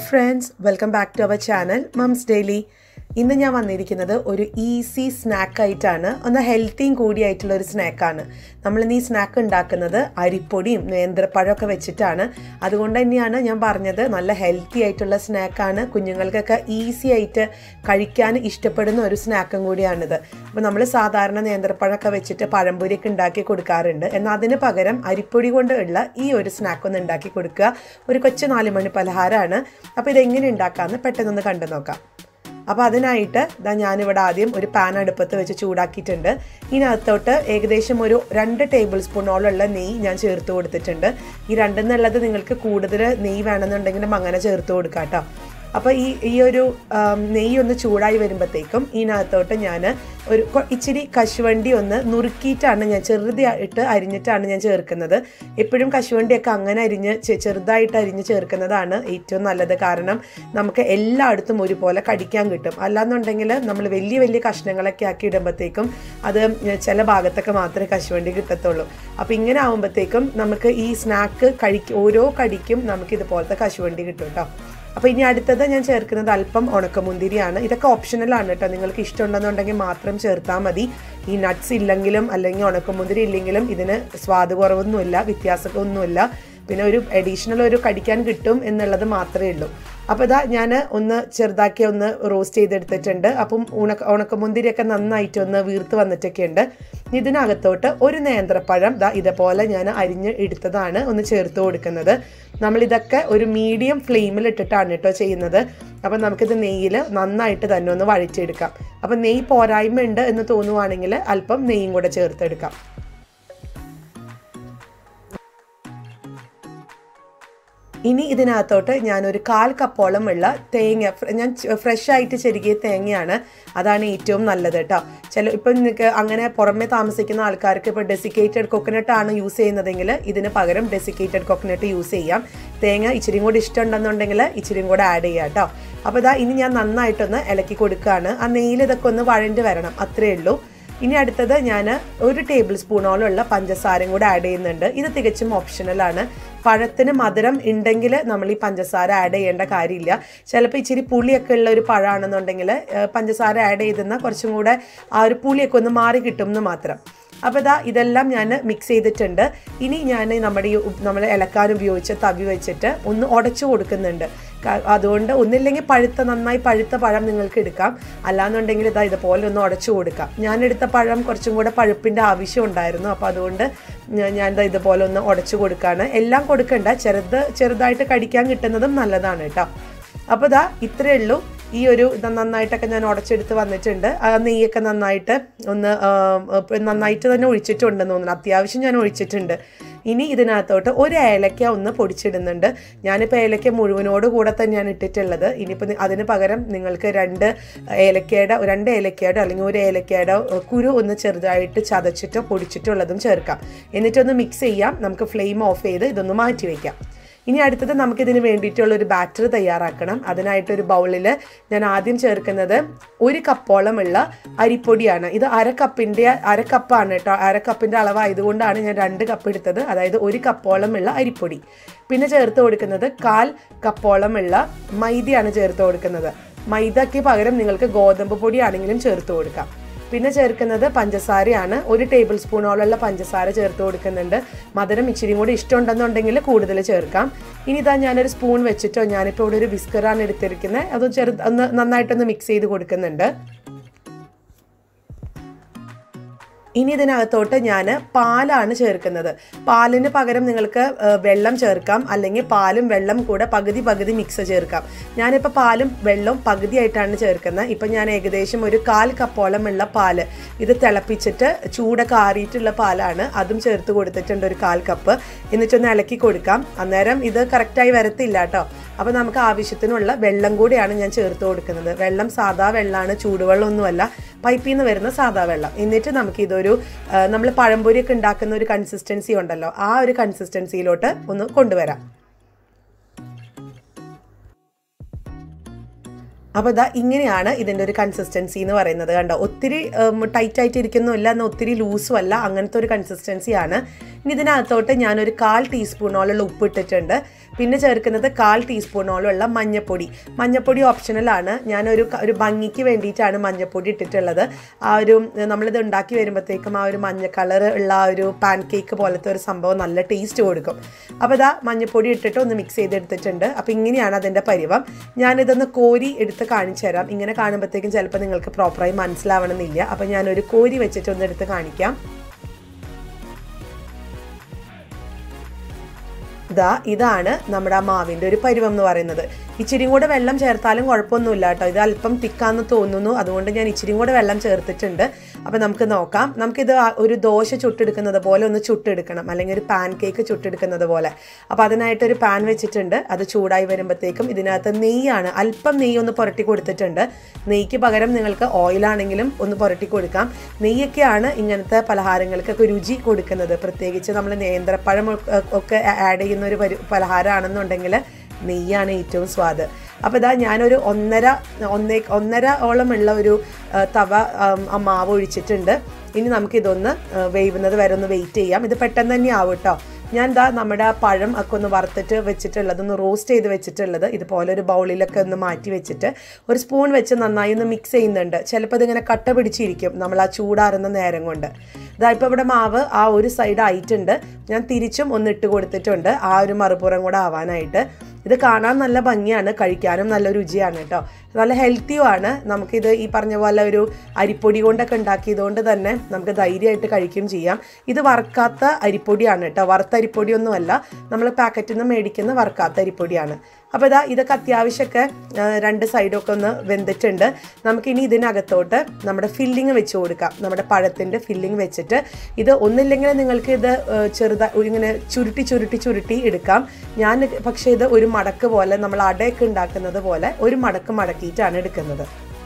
friends welcome back to our channel moms daily ഇന്ന് ഞാൻ വന്നിരിക്കുന്നത് ഒരു ഈസി സ്നാക്ക് ആയിട്ടാണ് ഒന്ന് ഹെൽത്തിയും കൂടിയായിട്ടുള്ള ഒരു സ്നാക്കാണ് നമ്മൾ ഇന്ന് ഈ സ്നാക്ക് ഉണ്ടാക്കുന്നത് അരിപ്പൊടിയും നേന്ത്രപ്പഴമൊക്കെ വെച്ചിട്ടാണ് അതുകൊണ്ട് തന്നെയാണ് ഞാൻ പറഞ്ഞത് നല്ല ഹെൽത്തി ആയിട്ടുള്ള സ്നാക്കാണ് കുഞ്ഞുങ്ങൾക്കൊക്കെ ഈസി ആയിട്ട് കഴിക്കാൻ ഇഷ്ടപ്പെടുന്ന ഒരു സ്നാക്കും കൂടിയാണിത് അപ്പോൾ നമ്മൾ സാധാരണ നേന്ത്രപ്പഴമൊക്കെ വെച്ചിട്ട് പഴംപൊരിയൊക്കെ ഉണ്ടാക്കി കൊടുക്കാറുണ്ട് എന്നാൽ അതിന് പകരം അരിപ്പൊടി കൊണ്ട് ഉള്ള ഈ ഒരു സ്നാക്ക് ഒന്ന് ഉണ്ടാക്കി കൊടുക്കുക ഒരു കൊച്ചു നാല് മണി പലഹാരമാണ് അപ്പോൾ ഇതെങ്ങനെ ഉണ്ടാക്കാമെന്ന് പെട്ടെന്നൊന്ന് കണ്ടു നോക്കാം അപ്പോൾ അതിനായിട്ട് ഇതാ ഞാനിവിടെ ആദ്യം ഒരു പാൻ അടുപ്പത്ത് വെച്ച് ചൂടാക്കിയിട്ടുണ്ട് ഇതിനകത്തോട്ട് ഏകദേശം ഒരു രണ്ട് ടേബിൾ സ്പൂണോളമുള്ള നെയ്യ് ഞാൻ ചേർത്ത് കൊടുത്തിട്ടുണ്ട് ഈ രണ്ടെന്നുള്ളത് നിങ്ങൾക്ക് കൂടുതൽ നെയ്യ് വേണമെന്നുണ്ടെങ്കിലും അങ്ങനെ ചേർത്ത് കൊടുക്കാം കേട്ടോ അപ്പോൾ ഈ ഈ ഒരു നെയ്യ് ഒന്ന് ചൂടായി വരുമ്പോഴത്തേക്കും ഇതിനകത്തോട്ട് ഞാൻ ഒരു ഇച്ചിരി കശുവണ്ടി ഒന്ന് നുറുക്കിയിട്ടാണ് ഞാൻ ചെറുതായിട്ട് അരിഞ്ഞിട്ടാണ് ഞാൻ ചേർക്കുന്നത് എപ്പോഴും കശുവണ്ടിയൊക്കെ അങ്ങനെ അരിഞ്ഞ് ചെറുതായിട്ട് അരിഞ്ഞ് ചേർക്കുന്നതാണ് ഏറ്റവും നല്ലത് കാരണം നമുക്ക് എല്ലായിടത്തും ഒരുപോലെ കടിക്കാൻ കിട്ടും അല്ലാന്നുണ്ടെങ്കിൽ നമ്മൾ വലിയ വലിയ കഷ്ണങ്ങളൊക്കെ ആക്കി ഇടുമ്പോഴത്തേക്കും അത് ചില ഭാഗത്തൊക്കെ മാത്രമേ കശുവണ്ടി കിട്ടത്തുള്ളൂ അപ്പോൾ ഇങ്ങനെ ആകുമ്പോഴത്തേക്കും നമുക്ക് ഈ സ്നാക്ക് കഴിക്കും ഓരോ കടിക്കും നമുക്ക് ഇതുപോലത്തെ കശുവണ്ടി കിട്ടും കേട്ടോ അപ്പോൾ ഇനി അടുത്തത് ഞാൻ ചേർക്കുന്നത് അല്പം ഉണക്കമുന്തിരിയാണ് ഇതൊക്കെ ഓപ്ഷണലാണ് കേട്ടോ നിങ്ങൾക്ക് ഇഷ്ടമുണ്ടെന്നുണ്ടെങ്കിൽ മാത്രം ചേർത്താൽ മതി ഈ നട്ട്സ് ഇല്ലെങ്കിലും അല്ലെങ്കിൽ ഉണക്കമുന്തിരി ഇല്ലെങ്കിലും ഇതിന് സ്വാദ് കുറവൊന്നുമില്ല വ്യത്യാസമൊന്നുമില്ല പിന്നെ ഒരു അഡീഷണൽ ഒരു കടിക്കാൻ കിട്ടും എന്നുള്ളത് മാത്രമേ ഉള്ളൂ അപ്പോൾ ഇതാ ഞാൻ ഒന്ന് ചെറുതാക്കി ഒന്ന് റോസ്റ്റ് ചെയ്തെടുത്തിട്ടുണ്ട് അപ്പം ഉണക്ക ഉണക്കമുന്തിരിയൊക്കെ നന്നായിട്ട് ഒന്ന് വീർത്ത് വന്നിട്ടൊക്കെ ഉണ്ട് ഇതിനകത്തോട്ട് ഒരു നേന്ത്രപ്പഴം ദാ ഇതേപോലെ ഞാൻ അരിഞ്ഞ് എടുത്തതാണ് ഒന്ന് ചേർത്ത് കൊടുക്കുന്നത് നമ്മളിതൊക്കെ ഒരു മീഡിയം ഫ്ലെയിമിൽ ഇട്ടിട്ടാണ് കേട്ടോ ചെയ്യുന്നത് അപ്പം നമുക്കിത് നെയ്യിൽ നന്നായിട്ട് തന്നെ ഒന്ന് വഴിച്ചെടുക്കാം അപ്പം നെയ്യ് പോരായ്മ ഉണ്ട് എന്ന് തോന്നുവാണെങ്കിൽ അല്പം നെയ്യും കൂടെ ചേർത്തെടുക്കാം ഇനി ഇതിനകത്തോട്ട് ഞാനൊരു കാൽ കപ്പോളം ഉള്ള തേങ്ങ ഞാൻ ഫ്രഷ് ആയിട്ട് ചെരുകിയ തേങ്ങയാണ് അതാണ് ഏറ്റവും നല്ലത് കേട്ടോ ചില ഇപ്പം നിങ്ങൾക്ക് അങ്ങനെ പുറമെ താമസിക്കുന്ന ആൾക്കാർക്ക് ഇപ്പോൾ ഡെസിക്കേറ്റഡ് കൊക്കനട്ട് ആണ് യൂസ് ചെയ്യുന്നതെങ്കിൽ ഇതിന് പകരം ഡെസിക്കേറ്റഡ് കൊക്കനട്ട് യൂസ് ചെയ്യാം തേങ്ങ ഇച്ചിരിയും കൂടി ഇഷ്ടമുണ്ടെന്നുണ്ടെങ്കിൽ ഇച്ചിരിയും കൂടെ ആഡ് ചെയ്യാം കേട്ടോ അപ്പോൾ ഇതാ ഇനി ഞാൻ നന്നായിട്ടൊന്ന് ഇളക്കി കൊടുക്കുകയാണ് ആ നെയ്യിൽ ഇതൊക്കെ ഒന്ന് വഴണ്ട് വരണം അത്രയേ ഉള്ളൂ ഇനി അടുത്തത് ഞാൻ ഒരു ടേബിൾ സ്പൂണോളമുള്ള പഞ്ചസാരയും കൂടെ ആഡ് ചെയ്യുന്നുണ്ട് ഇത് തികച്ചും ഓപ്ഷണലാണ് പഴത്തിന് മധുരം ഉണ്ടെങ്കിൽ നമ്മൾ ഈ പഞ്ചസാര ആഡ് ചെയ്യേണ്ട കാര്യമില്ല ചിലപ്പോൾ ഇച്ചിരി പുളിയൊക്കെ ഉള്ള ഒരു പഴമാണെന്നുണ്ടെങ്കിൽ പഞ്ചസാര ആഡ് ചെയ്തെന്ന കുറച്ചും കൂടെ ആ ഒരു പുളിയൊക്കെ ഒന്ന് മാറി കിട്ടും എന്ന് മാത്രം അപ്പോൾ ഇതാ ഇതെല്ലാം ഞാൻ മിക്സ് ചെയ്തിട്ടുണ്ട് ഇനി ഞാൻ നമ്മുടെ ഈ നമ്മൾ ഇളക്കാൻ ഉപയോഗിച്ച തവി വെച്ചിട്ട് ഒന്ന് ഉടച്ചു കൊടുക്കുന്നുണ്ട് അതുകൊണ്ട് ഒന്നില്ലെങ്കിൽ പഴുത്ത നന്നായി പഴുത്ത പഴം നിങ്ങൾക്ക് എടുക്കാം അല്ലാന്നുണ്ടെങ്കിൽ ഇതാ ഇതുപോലെ ഒന്ന് ഉടച്ചു കൊടുക്കാം ഞാൻ എടുത്ത പഴം കുറച്ചും കൂടെ പഴുപ്പിൻ്റെ ആവശ്യം ഉണ്ടായിരുന്നു അപ്പോൾ അതുകൊണ്ട് ഞാൻ ഇതാ ഇതുപോലെ ഒന്ന് ഉടച്ചു കൊടുക്കുകയാണ് എല്ലാം കൊടുക്കണ്ട ചെറുത് ചെറുതായിട്ട് കടിക്കാൻ കിട്ടുന്നതും നല്ലതാണ് കേട്ടോ അപ്പോൾ ഇതാ ഇത്രയേ ഉള്ളൂ ഈ ഒരു ഇത് നന്നായിട്ടൊക്കെ ഞാൻ ഉടച്ചെടുത്ത് വന്നിട്ടുണ്ട് ആ നെയ്യൊക്കെ നന്നായിട്ട് ഒന്ന് നന്നായിട്ട് തന്നെ ഒഴിച്ചിട്ടുണ്ടെന്ന് തോന്നുന്നു അത്യാവശ്യം ഞാൻ ഒഴിച്ചിട്ടുണ്ട് ഇനി ഇതിനകത്തോട്ട് ഒരു ഏലക്ക ഒന്ന് പൊടിച്ചിടുന്നുണ്ട് ഞാനിപ്പോൾ ഏലക്ക മുഴുവനോട് കൂടെ തന്നെയാണ് ഇട്ടിട്ടുള്ളത് ഇനിയിപ്പോൾ അതിന് പകരം നിങ്ങൾക്ക് രണ്ട് ഏലക്കയുടെ രണ്ട് ഏലക്കയുടെ അല്ലെങ്കിൽ ഒരു ഏലക്കയുടെ കുരു ഒന്ന് ചെറുതായിട്ട് ചതച്ചിട്ടോ പൊടിച്ചിട്ടോ ഉള്ളതും ചേർക്കാം എന്നിട്ടൊന്ന് മിക്സ് ചെയ്യാം നമുക്ക് ഫ്ലെയിം ഓഫ് ചെയ്ത് ഇതൊന്ന് മാറ്റി വയ്ക്കാം ഇനി അടുത്തത് നമുക്കിതിന് വേണ്ടിയിട്ടുള്ള ഒരു ബാറ്റർ തയ്യാറാക്കണം അതിനായിട്ടൊരു ബൗളിൽ ഞാൻ ആദ്യം ചേർക്കുന്നത് ഒരു കപ്പോളമുള്ള അരിപ്പൊടിയാണ് ഇത് അര കപ്പിൻ്റെ അര കപ്പാണ് കേട്ടോ അര കപ്പിൻ്റെ അളവായതുകൊണ്ടാണ് ഞാൻ രണ്ട് കപ്പ് എടുത്തത് അതായത് ഒരു കപ്പോളമുള്ള അരിപ്പൊടി പിന്നെ ചേർത്ത് കൊടുക്കുന്നത് കാൽ കപ്പോളമുള്ള മൈദയാണ് ചേർത്ത് കൊടുക്കുന്നത് മൈദയ്ക്ക് പകരം നിങ്ങൾക്ക് ഗോതമ്പ് പൊടിയാണെങ്കിലും ചേർത്ത് കൊടുക്കാം പിന്നെ ചേർക്കുന്നത് പഞ്ചസാരയാണ് ഒരു ടേബിൾ സ്പൂണോളമുള്ള പഞ്ചസാര ചേർത്ത് കൊടുക്കുന്നുണ്ട് മധുരം ഇച്ചിരി കൂടി ഇഷ്ടമുണ്ടെന്നുണ്ടെങ്കിൽ കൂടുതൽ ചേർക്കാം ഇനി ഇതാ ഞാനൊരു സ്പൂൺ വെച്ചിട്ടോ ഞാനിപ്പോൾ ഇവിടെ ഒരു ബിസ്ക്കറാണ് എടുത്തിരിക്കുന്നത് അത് ചെറു ഒന്ന് നന്നായിട്ടൊന്ന് മിക്സ് ചെയ്ത് കൊടുക്കുന്നുണ്ട് ഇനി ഇതിനകത്തോട്ട് ഞാൻ പാലാണ് ചേർക്കുന്നത് പാലിന് പകരം നിങ്ങൾക്ക് വെള്ളം ചേർക്കാം അല്ലെങ്കിൽ പാലും വെള്ളം കൂടെ പകുതി പകുതി മിക്സ് ചേർക്കാം ഞാനിപ്പോൾ പാലും വെള്ളവും പകുതിയായിട്ടാണ് ചേർക്കുന്നത് ഇപ്പം ഞാൻ ഏകദേശം ഒരു കാൽ കപ്പോളം ഉള്ള പാല് ഇത് തിളപ്പിച്ചിട്ട് ചൂടൊക്കെ ആറിയിട്ടുള്ള പാലാണ് അതും ചേർത്ത് കൊടുത്തിട്ടുണ്ട് ഒരു കാൽ കപ്പ് എന്നിട്ടൊന്ന് ഇളക്കി കൊടുക്കാം അന്നേരം ഇത് കറക്റ്റായി വരത്തില്ല കേട്ടോ അപ്പോൾ നമുക്ക് ആവശ്യത്തിനുള്ള വെള്ളം കൂടിയാണ് ഞാൻ ചേർത്ത് കൊടുക്കുന്നത് വെള്ളം സാധാ വെള്ളമാണ് ചൂടുവെള്ളമൊന്നുമല്ല പൈപ്പിൽ നിന്ന് വരുന്ന സാധാ വെള്ളം എന്നിട്ട് നമുക്ക് ഇതൊരു നമ്മൾ പഴംപൊരിയൊക്കെ ഉണ്ടാക്കുന്ന ഒരു കൺസിസ്റ്റൻസി ഉണ്ടല്ലോ ആ ഒരു കൺസിസ്റ്റൻസിയിലോട്ട് ഒന്ന് കൊണ്ടുവരാം അപ്പോൾ ഇതാ ഇങ്ങനെയാണ് ഇതിൻ്റെ ഒരു കൺസിസ്റ്റൻസി എന്ന് പറയുന്നത് കണ്ടോ ഒത്തിരി ടൈറ്റ് ആയിട്ട് ഇരിക്കുന്നുമില്ല എന്നാൽ ഒത്തിരി ലൂസും അല്ല അങ്ങനത്തെ ഒരു കൺസിസ്റ്റൻസിയാണ് ഇനി ഇതിനകത്തോട്ട് ഞാനൊരു കാൽ ടീസ്പൂണോളം ഉപ്പ് ഇട്ടിട്ടുണ്ട് പിന്നെ ചേർക്കുന്നത് കാൽ ടീസ്പൂണോളമുള്ള മഞ്ഞപ്പൊടി മഞ്ഞപ്പൊടി ഓപ്ഷണലാണ് ഞാനൊരു ക- ഒരു ഭംഗിക്ക് വേണ്ടിയിട്ടാണ് മഞ്ഞപ്പൊടി ഇട്ടിട്ടുള്ളത് ആ ഒരു നമ്മളിത് ഉണ്ടാക്കി വരുമ്പോഴത്തേക്കും ആ ഒരു മഞ്ഞ കളർ ഉള്ള ആ ഒരു പാൻ കേക്ക് പോലത്തെ ഒരു സംഭവം നല്ല ടേസ്റ്റ് കൊടുക്കും അപ്പോൾ ഇതാ മഞ്ഞപ്പൊടി ഇട്ടിട്ട് ഒന്ന് മിക്സ് ചെയ്തെടുത്തിട്ടുണ്ട് അപ്പോൾ ഇങ്ങനെയാണ് അതിൻ്റെ പരിവം ഞാനിതൊന്ന് കോരി എടുത്ത് കാണിച്ചു തരാം ഇങ്ങനെ കാണുമ്പോഴത്തേക്കും ചിലപ്പോൾ നിങ്ങൾക്ക് പ്രോപ്പറായി മനസ്സിലാവണമെന്നില്ല അപ്പോൾ ഞാനൊരു കോരി വെച്ചിട്ട് ഒന്ന് എടുത്ത് കാണിക്കാം ഇതാ ഇതാണ് നമ്മുടെ ആ മാവിൻ്റെ ഒരു പരുവം എന്ന് പറയുന്നത് ഇച്ചിരിയും കൂടെ വെള്ളം ചേർത്താലും കുഴപ്പമൊന്നുമില്ല കേട്ടോ ഇത് അല്പം തിക്കാന്ന് തോന്നുന്നു അതുകൊണ്ട് ഞാൻ ഇച്ചിരിയും കൂടെ വെള്ളം ചേർത്തിട്ടുണ്ട് അപ്പോൾ നമുക്ക് നോക്കാം നമുക്കിത് ആ ഒരു ദോശ ചുട്ടെടുക്കുന്നത് പോലെ ഒന്ന് ചുട്ടെടുക്കണം അല്ലെങ്കിൽ ഒരു പാൻ കേക്ക് ചുട്ടെടുക്കുന്നത് പോലെ അപ്പോൾ അതിനായിട്ടൊരു പാൻ വെച്ചിട്ടുണ്ട് അത് ചൂടായി വരുമ്പോഴത്തേക്കും ഇതിനകത്ത് നെയ്യാണ് അല്പം നെയ്യ് ഒന്ന് പുരട്ടി കൊടുത്തിട്ടുണ്ട് നെയ്ക്ക് പകരം നിങ്ങൾക്ക് ഓയിലാണെങ്കിലും ഒന്ന് പുരട്ടി കൊടുക്കാം നെയ്യൊക്കെയാണ് ഇങ്ങനത്തെ പലഹാരങ്ങൾക്കൊക്കെ രുചി കൊടുക്കുന്നത് പ്രത്യേകിച്ച് നമ്മൾ നേന്ത്രപ്പഴം ഒക്കെ- ഒക്കെ ആഡ് ചെയ്യുന്ന ഒരു പരി പലഹാരമാണെന്നുണ്ടെങ്കിൽ നെയ്യാണ് ഏറ്റവും സ്വാദ് അപ്പോൾ ഇതാ ഞാനൊരു ഒന്നര ഒന്നേ ഒന്നര ഓളം ഉള്ള ഒരു ആ, തവ ആം, ആ മാവ് ഒഴിച്ചിട്ടുണ്ട് ഇനി നമുക്കിതൊന്ന് ആ, വേവുന്നത് വരെ ഒന്ന് വെയിറ്റ് ചെയ്യാം ഇത് പെട്ടെന്ന് തന്നെ ആവും കേട്ടോ ഞാൻ ദാ നമ്മുടെ ആ പഴം ഒക്കെ ഒന്ന് വറുത്തിട്ട് വെച്ചിട്ടുള്ളത് ഒന്ന് റോസ്റ്റ് ചെയ്ത് വെച്ചിട്ടുള്ളത് ഇതുപോലെ ഒരു ബൗളിലൊക്കെ ഒന്ന് മാറ്റി വെച്ചിട്ട് ഒരു സ്പൂൺ വെച്ച് നന്നായി ഒന്ന് മിക്സ് ചെയ്യുന്നുണ്ട് ചിലപ്പോൾ ഇതിങ്ങനെ കട്ട പിടിച്ചിരിക്കും നമ്മൾ ആ ചൂടാറുന്ന നേരം കൊണ്ട് ഇതാ ഇപ്പോൾ ഇവിടെ മാവ് ആ ഒരു സൈഡ് ആയിട്ടുണ്ട് ഞാൻ തിരിച്ചും ഒന്ന് ഇട്ട് കൊടുത്തിട്ടുണ്ട് ആ ഒരു മറുപുറം കൂടെ ആവാനായിട്ട് ഇത് കാണാൻ നല്ല ഭംഗിയാണ് കഴിക്കാനും നല്ല രുചിയാണ് കേട്ടോ നല്ല ഹെൽത്തിയുമാണ് നമുക്കിത് ഈ പറഞ്ഞ പോലെ ഒരു അരിപ്പൊടി കൊണ്ടൊക്കെ ഉണ്ടാക്കിയതുകൊണ്ട് തന്നെ നമുക്ക് ധൈര്യമായിട്ട് കഴിക്കുകയും ചെയ്യാം ഇത് വറുക്കാത്ത അരിപ്പൊടിയാണ് കേട്ടോ വറുത്ത അരിപ്പൊടിയൊന്നുമല്ല നമ്മൾ പാക്കറ്റിൽ നിന്ന് മേടിക്കുന്ന വറുക്കാത്ത അരിപ്പൊടിയാണ് അപ്പോൾ ഇതാ ഇതൊക്കെ അത്യാവശ്യമൊക്കെ ആ, രണ്ട് സൈഡൊക്കെ ഒന്ന് വെന്തിട്ടുണ്ട് നമുക്കിനി ഇതിനകത്തോട്ട് നമ്മുടെ ഫില്ലിങ് വെച്ച് കൊടുക്കാം നമ്മുടെ പഴത്തിൻ്റെ ഫില്ലിങ് വെച്ചിട്ട് ഇത് ഒന്നില്ലെങ്കിൽ നിങ്ങൾക്ക് ഇത് ചെറുതാ ഇങ്ങനെ ചുരുട്ടി ചുരുട്ടി ചുരുട്ടി എടുക്കാം ഞാൻ പക്ഷേ ഇത് ഒരു മടക്ക് പോലെ നമ്മൾ അടയൊക്കെ ഉണ്ടാക്കുന്നത് പോലെ ഒരു മടക്ക് മടക്കിയിട്ടാണ് എടുക്കുന്നത്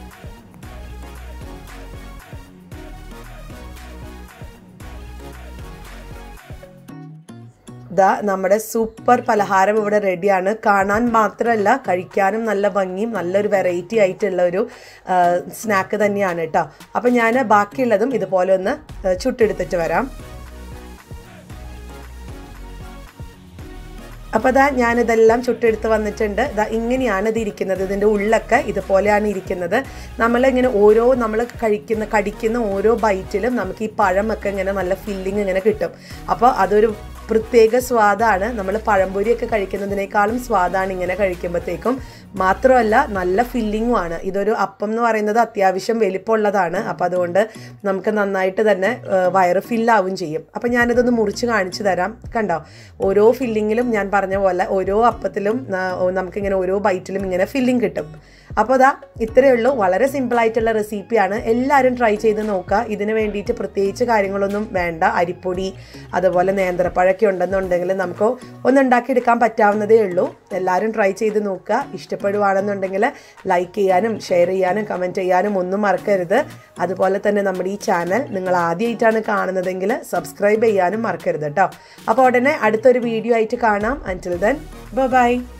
ദാ നമ്മുടെ സൂപ്പർ പലഹാരം ഇവിടെ റെഡിയാണ് കാണാൻ മാത്രമല്ല കഴിക്കാനും നല്ല ഭംഗിയും നല്ലൊരു വെറൈറ്റി ആയിട്ടുള്ള ഒരു സ്നാക്ക് തന്നെയാണ് കേട്ടോ അപ്പം ഞാൻ ബാക്കിയുള്ളതും ഇതുപോലെ ഒന്ന് ആ, ചുട്ടെടുത്തിട്ട് വരാം അപ്പോൾ ദാ ഞാനിതെല്ലാം ചുട്ടെടുത്ത് വന്നിട്ടുണ്ട് ദാ ഇങ്ങനെയാണ് ഇത് ഇരിക്കുന്നത് ഇതിൻ്റെ ഉള്ളൊക്കെ ഇതുപോലെയാണ് ഇരിക്കുന്നത് നമ്മളിങ്ങനെ ഓരോ നമ്മൾ കഴിക്കുന്ന കടിക്കുന്ന ഓരോ ബൈറ്റിലും നമുക്ക് ഈ പഴമൊക്കെ ഇങ്ങനെ നല്ല ഫില്ലിങ് ഇങ്ങനെ കിട്ടും അപ്പോൾ അതൊരു പ്രത്യേക സ്വാദാണ് നമ്മൾ പഴംപൊരിയൊക്കെ കഴിക്കുന്നതിനേക്കാളും സ്വാദാണ് ഇങ്ങനെ കഴിക്കുമ്പോഴത്തേക്കും മാത്രമല്ല നല്ല ഫില്ലിങ്ങും ആണ് ഇതൊരു അപ്പം എന്ന് പറയുന്നത് അത്യാവശ്യം വലിപ്പമുള്ളതാണ് അപ്പോൾ അതുകൊണ്ട് നമുക്ക് നന്നായിട്ട് തന്നെ ആ, വയറ് ഫില്ലാവും ചെയ്യും അപ്പം ഞാനിതൊന്ന് മുറിച്ച് കാണിച്ചു തരാം കണ്ടോ ഓരോ ഫില്ലിങ്ങിലും ഞാൻ പറഞ്ഞ പോലെ ഓരോ അപ്പത്തിലും ആ, നമുക്കിങ്ങനെ ഓരോ ബൈറ്റിലും ഇങ്ങനെ ഫില്ലിംഗ് കിട്ടും അപ്പോൾ അതാ ഇത്രയേ ഉള്ളൂ വളരെ സിമ്പിളായിട്ടുള്ള റെസിപ്പിയാണ് എല്ലാവരും ട്രൈ ചെയ്ത് നോക്കുക ഇതിന് വേണ്ടിയിട്ട് പ്രത്യേകിച്ച് കാര്യങ്ങളൊന്നും വേണ്ട അരിപ്പൊടി അതുപോലെ നേന്ത്രപ്പഴമൊക്കെ ഉണ്ടെന്നുണ്ടെങ്കിൽ നമുക്ക് ഒന്ന് ഉണ്ടാക്കിയെടുക്കാൻ പറ്റാവുന്നതേ ഉള്ളൂ എല്ലാവരും ട്രൈ ചെയ്ത് നോക്കുക ഇഷ്ടപ്പെടുവാണെന്നുണ്ടെങ്കിൽ ലൈക്ക് ചെയ്യാനും ഷെയർ ചെയ്യാനും കമൻറ്റ് ചെയ്യാനും ഒന്നും മറക്കരുത് അതുപോലെ തന്നെ നമ്മുടെ ഈ ചാനൽ നിങ്ങൾ ആദ്യമായിട്ടാണ് കാണുന്നതെങ്കിൽ സബ്സ്ക്രൈബ് ചെയ്യാനും മറക്കരുത് കേട്ടോ അപ്പോൾ ഉടനെ അടുത്തൊരു വീഡിയോ ആയിട്ട് കാണാം അൻറ്റിൽ ദെൻ ബൈ